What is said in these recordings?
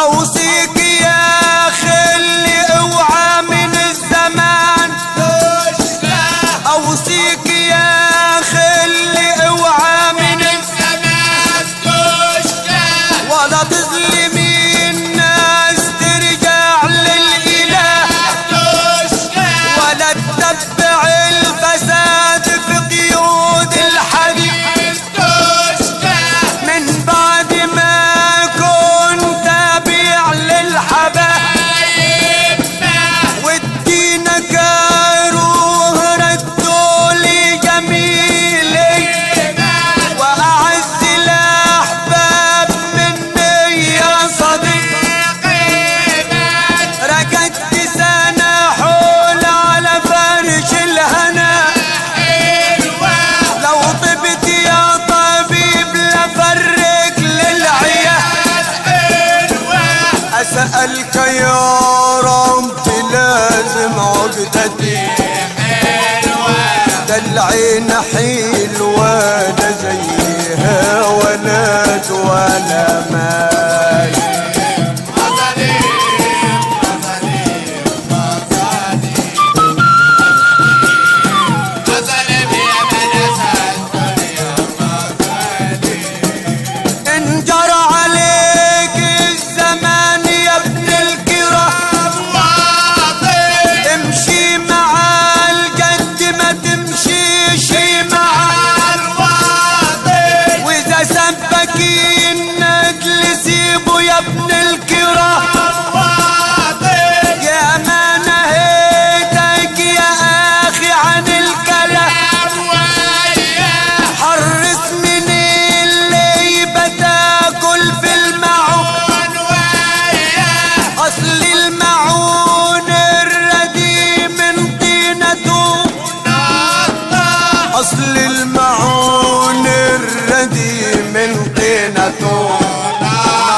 اوصيك يا خلي اوعى من الزمان اوصيك يا خلي اوعى من الزمان تشكى ولا تظلمي الناس ترجع للاله تشكى ولا تتبع الفساد في قيود الحديد تشكى من بعد ما كنت تابع للحبايب ودينك روح ردوا لي جميلي واعز الاحباب مني يا صديقي ركضت سنة حول على فرش الهنا لو طبت يا طبيب لفرق للعيال أسألك يا رب لازم عقدتي ده العين حلوة ده زيها ولد ولا مال انجر عليك الزمان يا ابن الكرام امشي مع الجد ما تمشيش مع واذا سبك النجل سيبه يا ابن الكرام يا ما نهيتك يا اخي عن الكلام حرص من اللي بتاكل في المعون اصل المعون الردي من طينته اصل المعون الردي من طينته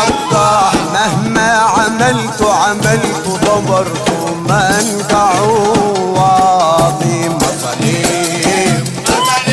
نضح مهما عملت عملت ضبرت ما انقعوا